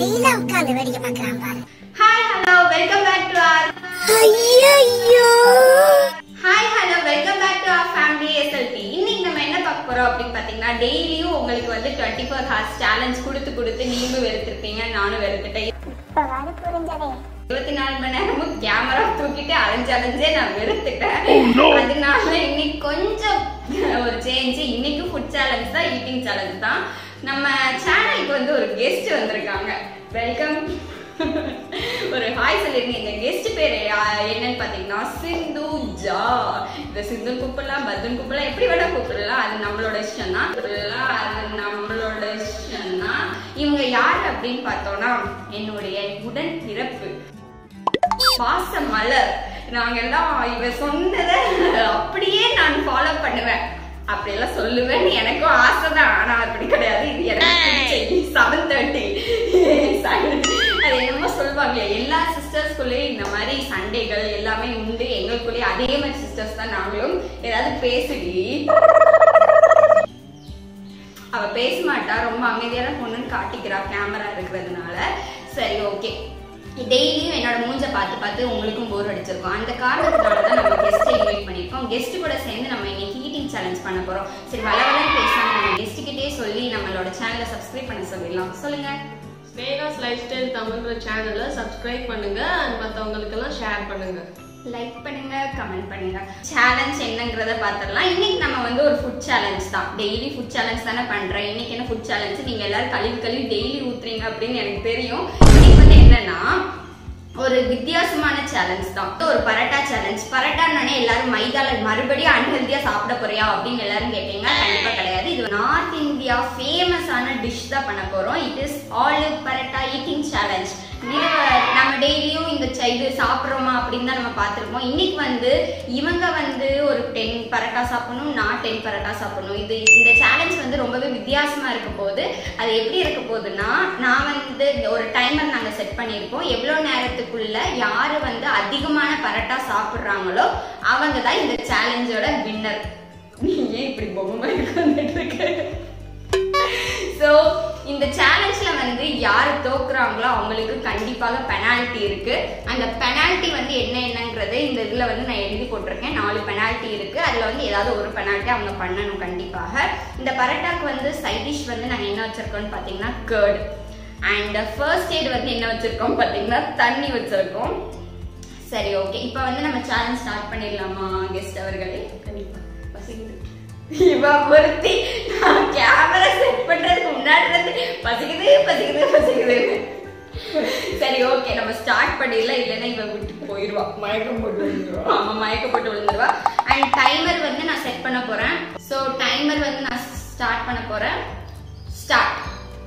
மடியில உட்கார்ந்து வேடிக்கை பார்க்கறான் பாரு hi hello welcome back to our ஐயோ hi hello welcome back to our family SLP இன்னைக்கு நம்ம என்ன பார்க்க போறோம் அப்படின்னு பாத்தீங்கன்னா டெய்லியும் உங்களுக்கு வந்து டுவெண்ட்டி ஃபோர் ஹார்ஸ் சேலஞ்ச் கொடுத்து கொடுத்து நீங்களும் வெறுத்திருப்பீங்க நானும் வெறுத்துட்டேன் இப்ப வர புரிஞ்சதே இருபத்தி நாலு மணி நேரமும் கேமரா தூக்கிட்டு அலைஞ்சு அலைஞ்சே நான் வெறுத்துட்டேன் அதனால இன்னைக்கு கொஞ்சம் ஒரு சேஞ்ச் இன்னைக்கும் ஃபுட் சேலஞ்ச் தான் ஈட்டிங் சேலஞ்ச் தான் நம்ம சேனலுக்கு வந்து ஒரு கெஸ்ட் வந்திருக்காங்க வெல்கம் ஒரு ஹாய் சொல்லிருங்க இந்த கெஸ்ட் பேர் என்னன்னு பாத்தீங்கன்னா சிந்து ஜா இந்த சிந்து கூப்பிடலாம் பத்துன் கூப்பிடலாம் எப்படி வேணா கூப்பிடலாம் அது நம்மளோட இஷ்டம் தான் அது நம்மளோட இஷ்டம் தான் இவங்க யாரு அப்படின்னு பார்த்தோம்னா என்னுடைய உடன் பிறப்பு பாச மலர் நாங்க எல்லாம் இவ சொன்னதை அப்படியே நான் ஃபாலோ பண்ணுவேன் அப்படியெல்லாம் சொல்லுவேன்னு எனக்கும் ஆசைதான் ஆனா அப்படி கிடையாது இது எனக்கு செவன் தேர்ட்டி அது என்னமோ சொல்லுவாங்க எல்லா சிஸ்டர்ஸ்குள்ளேயும் இந்த மாதிரி சண்டைகள் எல்லாமே உண்டு எங்களுக்குள்ளேயே அதே மாதிரி சிஸ்டர்ஸ் தான் நாங்களும் ஏதாவது பேசுடி அவ பேச மாட்டா ரொம்ப அமைதியான பொண்ணுன்னு காட்டிக்கிறா கேமரா இருக்கிறதுனால சரி ஓகே டெய்லியும் என்னோட மூஞ்ச பார்த்து பார்த்து உங்களுக்கும் போர் அடிச்சிருக்கும் அந்த காரணத்தினால தான் நம்ம கெஸ்ட்டை இன்வைட் பண்ணியிருக்கோம் கெஸ்ட் கூட சேர்ந்து நம்ம இன்னைக்கு ஈட்டிங் சேலஞ்ச் பண்ண போறோம் சரி வள வளன்னு பேசாம நம்ம கெஸ்ட் கிட்டே சொல்லி நம்மளோட சேனலை சப்ஸ்கிரைப் பண்ண சொல்லிடலாம் சொல்லுங்க ஸ்னேகாஸ் லைஃப் ஸ்டைல் தமிழ்ன்ற சேனலை சப்ஸ்கிரைப் பண்ணுங்க அண்ட் மற்றவங்களுக்கெல்லாம் ஷேர் பண்ணுங்க லைக் பண்ணுங்க கமெண்ட் பண்ணுங்க சேலஞ்ச் என்னங்கிறத பார்த்துடலாம் இன்னைக்கு நம்ம வந்து ஒரு ஃபுட் சேலஞ்ச் தான் டெய்லி ஃபுட் சேலஞ்ச் தானே பண்றேன் இன்னைக்கு என்ன ஃபுட் சேலஞ்ச் நீங்க எல்லாரும் கழுவி கழுவி டெய்லி ஊத்துறீங்க அப்படின்னு எனக்கு தெரியும் இன்னைக்கு வந்து என்னன்னா ஒரு வித்தியாசமான சேலஞ்ச் தான் ஒரு பரோட்டா சேலஞ்ச் பரோட்டானே எல்லாரும் மைதால மறுபடியும் அன்ஹெல்தியா சாப்பிட போறியா அப்படின்னு எல்லாரும் கேட்டீங்க கண்டிப்பா கிடையாது இது நார்த் இந்தியா ஃபேமஸான டிஷ் தான் பண்ண போறோம் it is aloo parotta eating challenge நம்ம டெய்லியும் இந்த ச- இது சாப்பிட்றோமா அப்படின்னு தான் நம்ம பார்த்துருப்போம் இன்னைக்கு வந்து இவங்க வந்து ஒரு டென் பரோட்டா சாப்பிடணும் நான் டென் பரோட்டா சாப்பிடணும் இது இந்த சேலஞ்ச் வந்து ரொம்பவே வித்தியாசமா இருக்க போகுது அது எப்படி இருக்க போகுதுன்னா நான் வந்து ஒரு டைமர் நாங்க செட் பண்ணியிருப்போம் எவ்வளோ நேரத்துக்குள்ள யாரு வந்து அதிகமான பரோட்டா சாப்பிட்றாங்களோ அவங்க தான் இந்த சேலஞ்சோட வின்னர் நீ ஏன் இப்படி பொம்மை மாதிரி உட்கார்ந்துட்டு இருக்க ஸோ இந்த சேலஞ்ச்ல வந்து யார் தோக்குறாங்களோ அவங்களுக்கு கண்டிப்பாக பெனால்ட்டி இருக்கு அந்த பெனால்ட்டி வந்து என்ன என்னங்கிறது இந்த இதுல வந்து நான் எழுதி போட்டிருக்கேன் நாலு பெனால்ட்டி இருக்கு அதுல வந்து ஏதாவது ஒரு பெனால்ட்டி அவங்க பண்ணணும் கண்டிப்பாக இந்த பரோட்டாக்கு வந்து சைட் டிஷ் வந்து நாங்க என்ன வச்சிருக்கோம்னு பாத்தீங்கன்னா கேர்டு அண்ட் ஃபர்ஸ்ட் எய்ட் வந்து என்ன வச்சிருக்கோம் பாத்தீங்கன்னா தண்ணி வச்சிருக்கோம் சரி ஓகே இப்போ வந்து நம்ம சேலஞ்ச் ஸ்டார்ட் பண்ணிடலாமா கெஸ்ட் அவர்களே கண்டிப்பா பசிக்குது இவ ஒருத்தி நான் கேமரா செட் பண்றதுக்கு முன்னாடி இருந்து பசிக்குது பசிக்குது பசிக்குது சரி ஓகே நம்ம ஸ்டார்ட் பண்ணிடலாம் இல்லைன்னா இவ விட்டு போயிடுவா மயக்கம் போட்டு விழுந்துரும். ஆமா மயக்கப்பட்டு விழுந்துருவா அண்ட் டைமர் வந்து நான் செட் பண்ண போறேன் ஸோ டைமர் வந்து நான் ஸ்டார்ட் பண்ண போறேன் ஸ்டார்ட்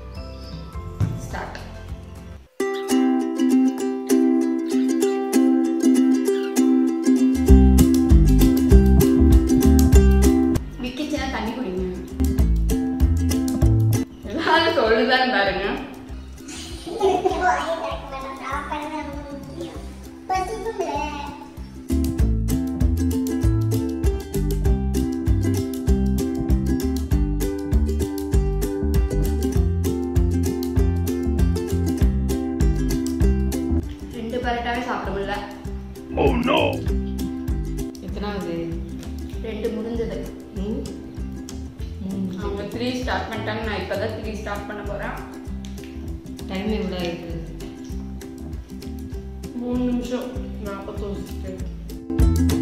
ஸ்டார்ட் விக்கிச்சுன்னா தண்ணி குடிங்க எல்லாரும் சொல்லுதான் பாருங்க ரெண்டு பரோட்டாவே சாப்பிட முடியல எத்தனாவது ரெண்டு முடிஞ்சது ம்? ம். அவங்க த்ரீ ஸ்டார்ட் பண்ணிட்டாங்க நான் இப்பதான் த்ரீ ஸ்டார்ட் பண்ண போறேன் டைம் எவ்வளோ இருக்கு மூணு நிமிஷம் நாற்பத்தொரு செகண்ட்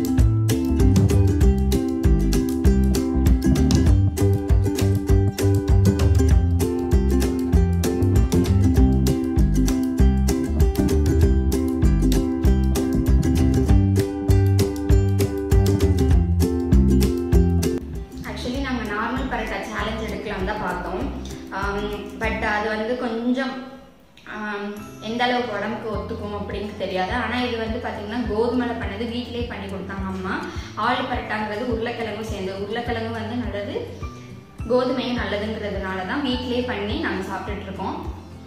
ஆக்சுவலி நாங்கள் நார்மல் பரோட்டா சேலஞ்ச் எடுக்கலாம் தான் பார்த்தோம் பட் அது வந்து கொஞ்சம் ஆம், எந்த அளவுக்கு உடம்புக்கு ஒத்துக்கும் அப்படின்னு தெரியாது ஆனால் இது வந்து பார்த்தீங்கன்னா கோதுமையில் பண்ணது வீட்டிலேயே பண்ணி கொடுத்தாங்க அம்மா ஆளு பரோட்டாங்கிறது உருளைக்கிழங்கும் சேர்ந்து உருளைக்கிழங்கு வந்து நல்லது கோதுமையும் நல்லதுங்கிறதுனால தான் வீட்டிலேயே பண்ணி நாங்கள் சாப்பிட்டுட்டு இருக்கோம்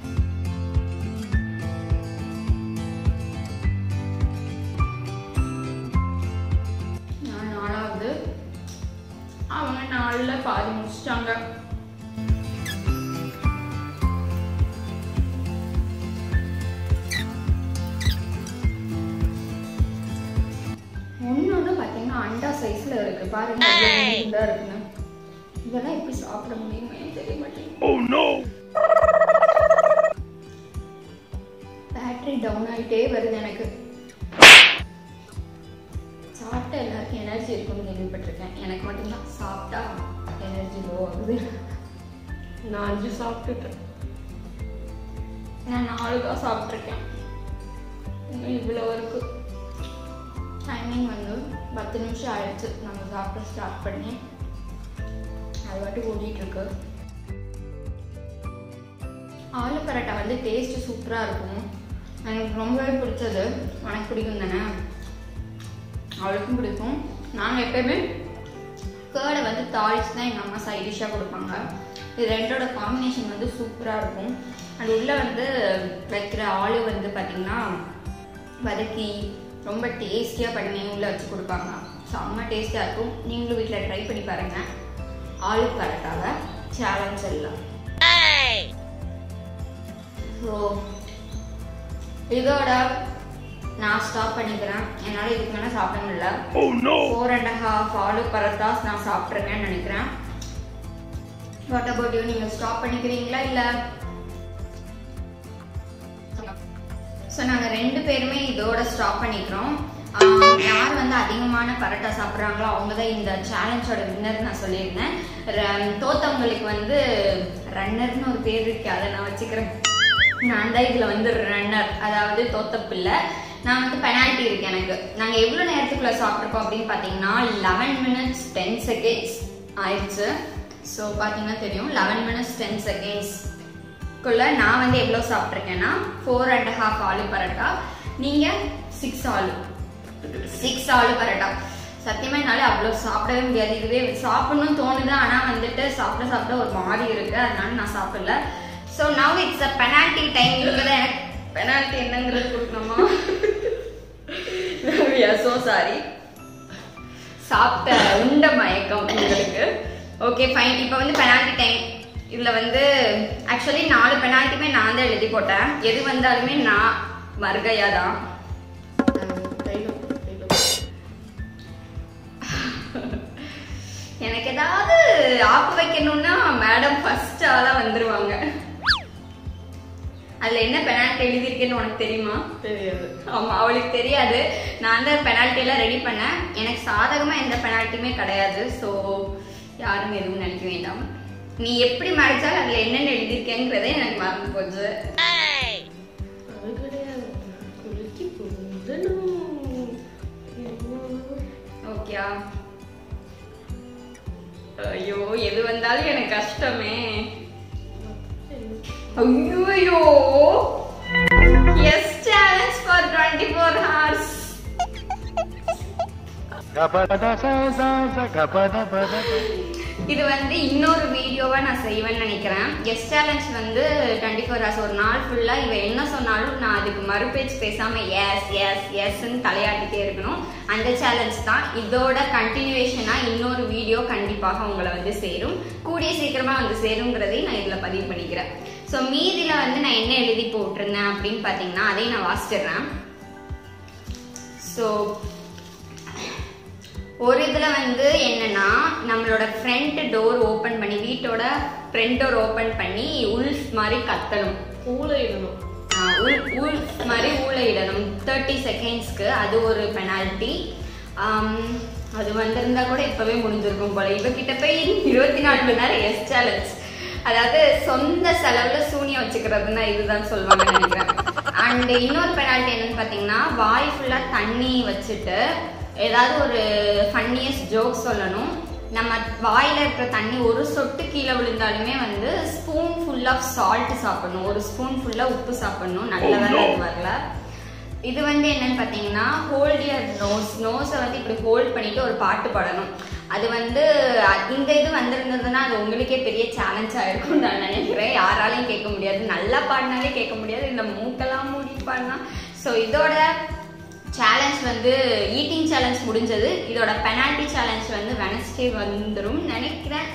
நான் நாலாவது அவங்க நாலுல பாதி முடிச்சிட்டாங்க சைஸ்ல இருக்கு பாருங்க எவ்வளவு இதா இருக்குன்னு இதெல்லாம் எப்படி சாப்பிட முடியுமே தெரிய மாட்டேங்குது பேட்டரி டவுன் ஆயிட்டே வருது எனக்கு சாப்பிட்டா எல்லாருக்கும் எனர்ஜி இருக்கும்னு கேள்விப்பட்டிருக்கேன் எனக்கு மட்டும்தான் சாப்பிட்டா எனர்ஜி லோ ஆகுது நான் அஞ்சு சாப்பிட்டுட்டேன் நான் நாலு தான் சாப்பிட்ருக்கேன் இன்னும் இவ்வளோ இருக்கு டைமிங் வந்து பத்து நிமிஷம் ஆயிடுச்சு நம்ம சாப்பிட ஸ்டார்ட் பண்ணி அது பாட்டு ஓடிட்டு இருக்கு ஆலு பரோட்டா வந்து டேஸ்ட் சூப்பராக இருக்கும் எனக்கு ரொம்பவே பிடிச்சது உனக்கு பிடிக்கும் தானே அவளுக்கும் பிடிக்கும் நாங்கள் எப்பயுமே கேர்டை வந்து தாளிச்சு தான் எங்கள் அம்மா சைட் டிஷ்ஷாக கொடுப்பாங்க இது ரெண்டோட காம்பினேஷன் வந்து சூப்பராக இருக்கும் அது உள்ளே வந்து வைக்கிற ஆலு வந்து பார்த்திங்கன்னா வதக்கி ரொம்ப டேஸ்டியாக பண்ணி உள்ளே வச்சு கொடுப்பாங்க செம்ம டேஸ்டியாக இருக்கும் நீங்களும் வீட்டில் ட்ரை பண்ணி பாருங்கள் ஆலு பரோட்டாவை சேலஞ்ச் எல்லாம் ஸோ இதோட நான் ஸ்டாப் பண்ணிக்கிறேன் என்னால் இதுக்கு மேலே சாப்பிட முடியல four and half aloo parottas நான் சாப்பிட்ருக்கேன்னு நினைக்கிறேன் வாட் அபவுட் யூ நீங்கள் ஸ்டாப் பண்ணிக்கிறீங்களா இல்லை ஸோ நாங்கள் ரெண்டு பேருமே இதோட ஸ்டாப் பண்ணிக்கிறோம் ஆம், யார் வந்து அதிகமான பரோட்டா சாப்பிட்றாங்களோ அவங்க தான் இந்த சேலஞ்சோட வின்னர் நான் சொல்லியிருந்தேன் ர- தோத்தவங்களுக்கு வந்து ரன்னர்னு ஒரு பேர் இருக்கு அதை நான் வச்சுக்கிறேன் நான் தான் இதில் வந்து ரன்னர் அதாவது தோத்த பிள்ளை நான் வந்து பெனால்ட்டி இருக்கு எனக்கு நாங்கள் எவ்வளோ நேரத்துக்குள்ள சாப்பிட்ருக்கோம் அப்படின்னு பார்த்தீங்கன்னா லெவன் மினிட்ஸ் டென் செகண்ட்ஸ் ஆயிடுச்சு ஸோ பார்த்தீங்கன்னா தெரியும் லெவன் மினிட்ஸ் டென் செகண்ட்ஸ் குள்ள நான் வந்து எவ்வளோ சாப்பிட்ருக்கேன்னா four and half aloo parotta நீங்கள் சிக்ஸ் ஆலு சிக்ஸ் ஆலு பரோட்டா சத்தியமா என்னால அவ்வளோ சாப்பிடவே முடியாது இதுவே சாப்பிடணும்னு தோணுது ஆனால் வந்துட்டு சாப்பிட சாப்பிட ஒரு மாதிரி இருக்கு அதனால நான் சாப்பிடல so now it's a penalty time இவங்க தான் எனக்கு பெனால்ட்டி என்னங்கிறது கொடுக்கணுமா ஸோ சாரி சாப்பிட்ட உண்ட மயக்கம் உங்களுக்கு ஓகே ஃபைன் இப்போ வந்து பெனால்ட்டி டைம் இதில் வந்து ஆக்சுவலி நாலு பெனால்ட்டியுமே நான் தான் எழுதி போட்டேன் எது வந்தாலுமே நான் வருகையா தான் தைலம் தைலம் எனக்கு ஏதாவது ஆப்பு வைக்கணும்னா மேடம் ஃபர்ஸ்ட் ஆளா வந்துருவாங்க அதுல என்ன பெனால்ட்டி எழுதியிருக்கேன்னு உனக்கு தெரியுமா தெரியாது ஆமா அவளுக்கு தெரியாது நான் தான் பெனால்ட்டி எல்லாம் ரெடி பண்ணேன் எனக்கு சாதகமா எந்த பெனால்ட்டியுமே கிடையாது ஸோ யாரும் எதுவும் நினைக்க வேண்டாம் நீ எப்படி மறைச்சாலும் அதுல என்னென்ன எழுதியிருக்கேங்கிறதே எனக்கு மறந்து போச்சு அது கிடையாது குளிச்சு போடணும் ஓகேயா ஐயோ எது வந்தாலும் எனக்கு கஷ்டமே ஐயோ yes challenge for twenty four hours இது வந்து இன்னொரு வீடியோவா நான் செய்வேன்னு நினைக்கிறேன் எஸ் சேலஞ்ச் வந்து டுவெண்ட்டி ஃபோர் ஹவர்ஸ் ஒரு நாள் ஃபுல்லா இவ என்ன சொன்னாலும் நான் அதுக்கு மறுபேச்சு பேசாம எஸ் எஸ் எஸ்ன்னு தலையாட்டிட்டே இருக்கணும் அந்த சேலஞ்ச் தான் இதோட கண்டினியூவேஷனா இன்னொரு வீடியோ கண்டிப்பாக உங்களை வந்து சேரும் கூடிய சீக்கிரமா வந்து சேருங்கிறதையும் நான் இதுல பதிவு பண்ணிக்கிறேன் ஸோ மீதியில வந்து நான் என்ன எழுதி போட்டிருந்தேன் அப்படின்னு பார்த்தீங்கன்னா அதையும் நான் வாசிச்சிடுறேன் ஸோ ஒரு இதுல வந்து என்னன்னா நம்மளோட ஃப்ரண்ட் டோர் ஓபன் பண்ணி வீட்டோட ஃப்ரண்ட் டோர் ஓபன் பண்ணி உல்ஃப் மாதிரி கத்தணும் ஊழையிடணும் ஆஹ் உள் உள் மாதிரி ஊழையிடணும் தேர்ட்டி செகண்ட்ஸ்க்கு அது ஒரு பெனால்ட்டி அது வந்திருந்தா கூட இப்பவே முடிஞ்சிருக்கும் போல இவகிட்ட போய் இருபத்தி நாலு மணி நேரம் எஸ் சேலஞ்ச் அதாவது சொந்த செலவுல சூனியம் வச்சுக்கிறதுன்னா இதுதான் சொல்லுவாங்க நினைக்கிறேன் அண்ட் இன்னொரு பெனால்ட்டி என்னன்னு பார்த்தீங்கன்னா வாய் ஃபுல்லா தண்ணி வச்சுட்டு ஏதாவது ஒரு ஃபன்னியஸ்ட் ஜோக் சொல்லணும் நம்ம வாயில இருக்கிற தண்ணி ஒரு சொட்டு கீழே விழுந்தாலுமே வந்து ஸ்பூன் ஃபுல் ஆஃப் சால்ட் சாப்பிடணும் ஒரு ஸ்பூன் ஃபுல்லா உப்பு சாப்பிடணும் நல்ல வேலை அது வரல இது வந்து என்னன்னு பார்த்தீங்கன்னா ஹோல்ட் யர் நோஸ் நோஸை வந்து இப்படி ஹோல்ட் பண்ணிட்டு ஒரு பாட்டு பாடணும் அது வந்து அ- இந்த இது வந்திருந்ததுன்னா அது உங்களுக்கே பெரிய சேலஞ்ச் ஆயிருக்கும் நான் நினைக்கிறேன் யாராலையும் கேட்க முடியாது நல்லா பாடினாலே கேட்க முடியாது இந்த மூக்கெல்லாம் மூடி பாடினா ஸோ இதோட சேலஞ்ச் வந்து ஈட்டிங் சேலஞ்ச் முடிஞ்சது இதோட பெனால்டி சேலஞ்ச் வந்து வெனஸ்டே வந்துடும் நினைக்கிறேன்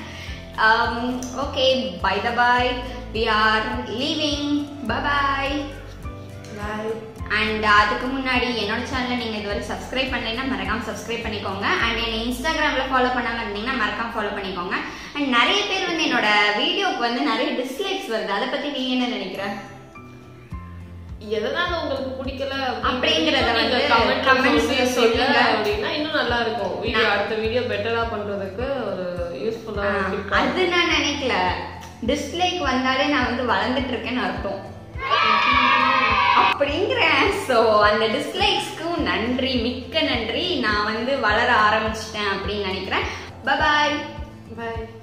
okay by the by we are leaving bye bye bye and அதுக்கு முன்னாடி என்னோட சேனலை நீங்கள் இதுவரை சப்ஸ்கிரைப் பண்ணலைன்னா மறக்காம சப்ஸ்கிரைப் பண்ணிக்கோங்க அண்ட் என்னை இன்ஸ்டாகிராமில் ஃபாலோ பண்ணாம இருந்தீங்கன்னா மறக்காம ஃபாலோ பண்ணிக்கோங்க அண்ட் நிறைய பேர் வந்து என்னோட வீடியோக்கு வந்து நிறைய டிஸ்லைக்ஸ் வருது அதை பற்றி நீ என்ன நினைக்கிற எதனால உங்களுக்கு பிடிக்கல அப்படிங்கறத வந்து கமெண்ட்ல comments ல சொல்லுங்க சொல்லுங்க. அப்படின்னா இன்னும் நல்லா இருக்கும் வீடியோ அடுத்த வீடியோ பெட்டரா பண்றதுக்கு ஒரு யூஸ்ஃபுல்லா ஆஹ், அது நான் நினைக்கல டிஸ்லைக் வந்தாலே நான் வந்து வளர்ந்துட்டு இருக்கேன்னு அர்த்தம் அப்படிங்கிறேன் ஸோ அந்த டிஸ்லைக்ஸ்க்கும் நன்றி மிக்க நன்றி நான் வந்து வளர ஆரம்பிச்சிட்டேன் அப்படின்னு நினைக்கிறேன் பபாய் பாய்